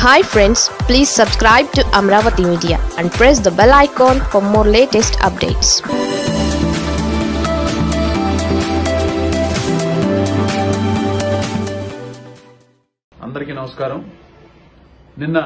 hi friends please subscribe to Amaravati media and press the bell icon for more latest updates అందరికీ నమస్కారం నిన్న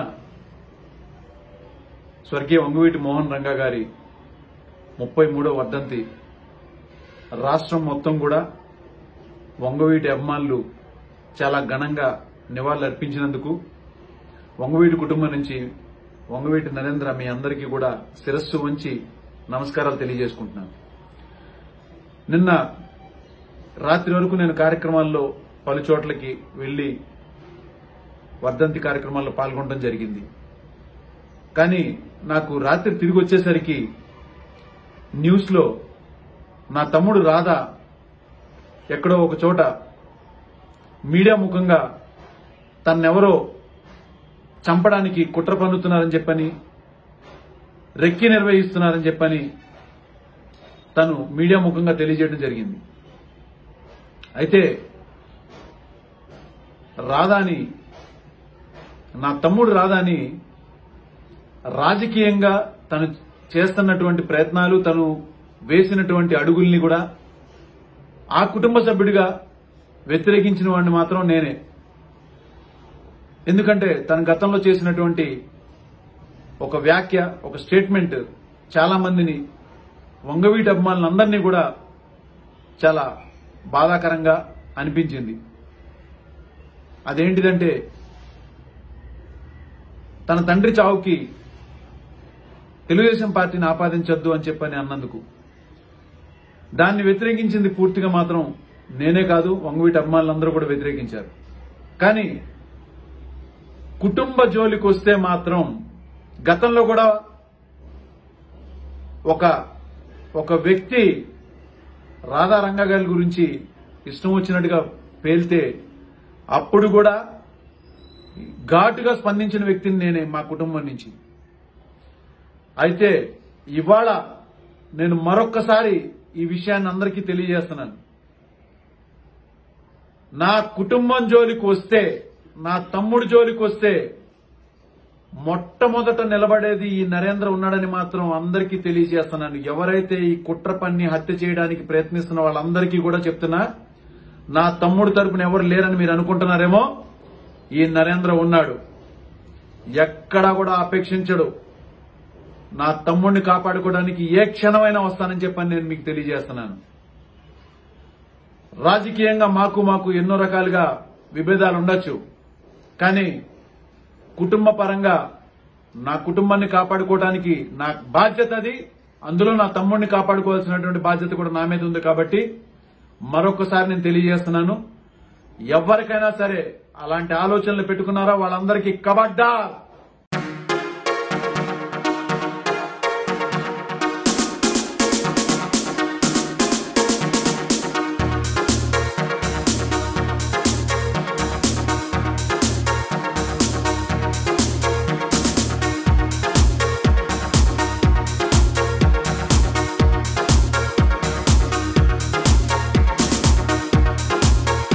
స్వర్గీయ వంగువీటి మోహన్ రంగా గారి ముప్పై మూడో వర్ధంతి రాష్ట్రం మొత్తం కూడా వంగవీటి అభిమానులు చాలా ఘనంగా నివాళులర్పించినందుకు వంగవీటి కుటుంబం నుంచి వంగవీటి నరేంద్ర మీ అందరికీ కూడా శిరస్సు వంచి నమస్కారాలు తెలియజేసుకుంటున్నాను నిన్న రాత్రి వరకు నేను కార్యక్రమాల్లో పలు చోట్లకి వెళ్లి వర్ధంతి కార్యక్రమాల్లో పాల్గొనడం జరిగింది కానీ నాకు రాత్రి తిరిగి వచ్చేసరికి న్యూస్ లో నా తమ్ముడు రాధా ఎక్కడో ఒక చోట మీడియా ముఖంగా తన్నెవరో చంపడానికి కుట్ర పన్నుతున్నారని చెప్పని రెక్కి నిర్వహిస్తున్నారని చెప్పని తను మీడియా ముఖంగా తెలియజేయడం జరిగింది అయితే రాధాని నా తమ్ముడు రాధాని రాజకీయంగా తను చేస్తున్నటువంటి ప్రయత్నాలు తను వేసినటువంటి అడుగుల్ని కూడా ఆ కుటుంబ సభ్యుడిగా వ్యతిరేకించిన వాడిని మాత్రం నేనే ఎందుకంటే తన గతంలో చేసినటువంటి ఒక వ్యాఖ్య ఒక స్టేట్మెంట్ చాలా మందిని వంగవీటి అభిమానులందరినీ కూడా చాలా బాధాకరంగా అనిపించింది అదేంటిదంటే తన తండ్రి చావుకి తెలుగుదేశం పార్టీని ఆపాదించొద్దు అని చెప్పని అన్నందుకు దాన్ని వ్యతిరేకించింది పూర్తిగా మాత్రం నేనే కాదు వంగవీటి అభిమానులందరూ కూడా వ్యతిరేకించారు కానీ కుటుంబ జోలికి వస్తే మాత్రం గతంలో కూడా ఒక ఒక వ్యక్తి రాధారంగ గారి గురించి ఇష్టం వచ్చినట్టుగా పేల్తే అప్పుడు కూడా ఘాటుగా స్పందించిన వ్యక్తిని నేనే మా కుటుంబం నుంచి అయితే ఇవాళ నేను మరొక్కసారి ఈ విషయాన్ని అందరికీ తెలియజేస్తున్నాను నా కుటుంబం జోలికి వస్తే నా తమ్ముడు జోలికి వస్తే మొట్టమొదట నిలబడేది ఈ నరేంద్ర ఉన్నాడని మాత్రం అందరికీ తెలియజేస్తున్నాను ఎవరైతే ఈ కుట్ర పన్ని హత్య చేయడానికి ప్రయత్నిస్తున్న వాళ్ళందరికీ కూడా చెప్తున్నా నా తమ్ముడు తరపున ఎవరు లేరని మీరు అనుకుంటున్నారేమో ఈ నరేంద్ర ఉన్నాడు ఎక్కడా కూడా అపేక్షించడు నా తమ్ముడిని కాపాడుకోవడానికి ఏ క్షణమైనా వస్తానని చెప్పని నేను మీకు తెలియజేస్తున్నాను రాజకీయంగా మాకు మాకు ఎన్నో రకాలుగా విభేదాలు ఉండొచ్చు కానీ కుటుంబ పరంగా నా కుటుంబాన్ని కాపాడుకోవడానికి నా బాధ్యత అది అందులో నా తమ్ముడిని కాపాడుకోవాల్సినటువంటి బాధ్యత కూడా నా మీద ఉంది కాబట్టి మరొకసారి నేను తెలియజేస్తున్నాను ఎవరికైనా సరే అలాంటి ఆలోచనలు పెట్టుకున్నారా వాళ్ళందరికీ కబడ్డా